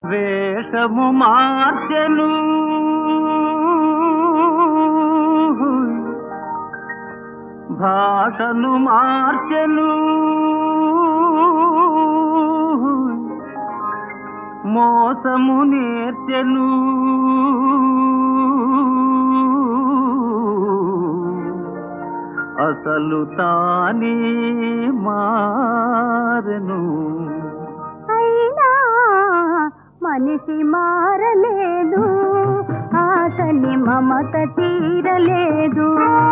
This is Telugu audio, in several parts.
వేషము మార్చెను భాషను మార్చెను మోసము నేర్చెను అసలు తానే మారెను అయినా మనిషి మారలేదు ఆకలి మమత తీరలేదు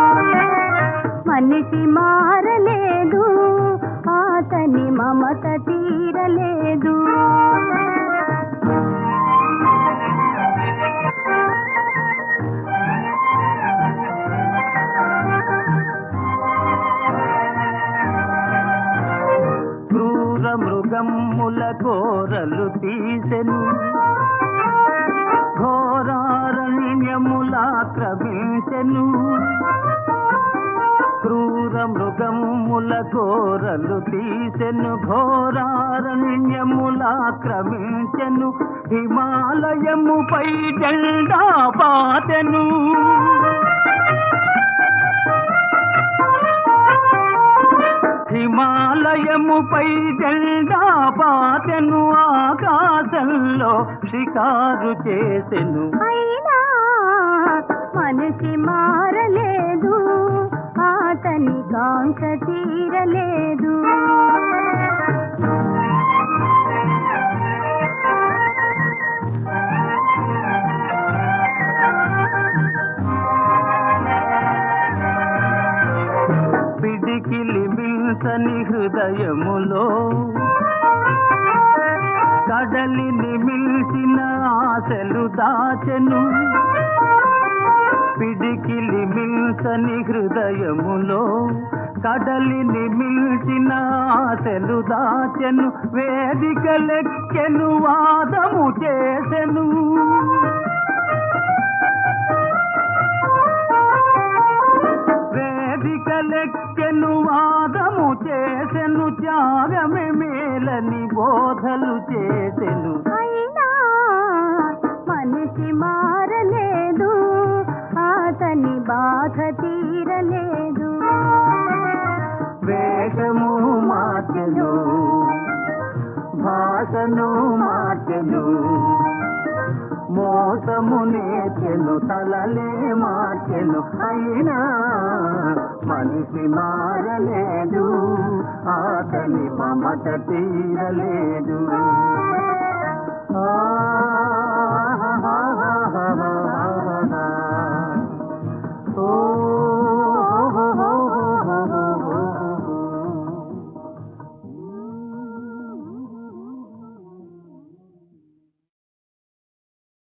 మనిషి మారలేదు ఆతని మమత తీరలేదు క్రూర మృగమ్ముల ఘోరలు తీసెను ఘోరారణ్యములాక్రమించెను క్రూర మృగముల ఘోరలు తీసెను ఘోరారణ్యములాక్రమించెను హిమాలయముపై జెండా పాతెను హిమాలయముపై జెండా పాతెను ఆకాశంలో షికారు చేసెను అయినా మనిషి మారలేదు ఆతని కాంక్ష తీరలేదు పిడికిలి మిల్సని హృదయములో కడలిని మిల్సిన ఆశలు దాచెను పిడికిలి మిల్సని హృదయములో కడలిని మిల్చిన ఆశలు దాచెను వేదిక లెక్కెను వాదము చేసెను వేదిక లెక్కెను వాదము చేసెను త్యాగమే మేలని బోధలు చేసెను అయినా మనిషి మారలేదు ఆతని బాధ తీరలేదు వేషము మార్చెను భాషను మార్చెను మోసము నేర్చెను తలలే మార్చెను అయినా మనిషి మారలేదు ఆతని మమత తీరలేదు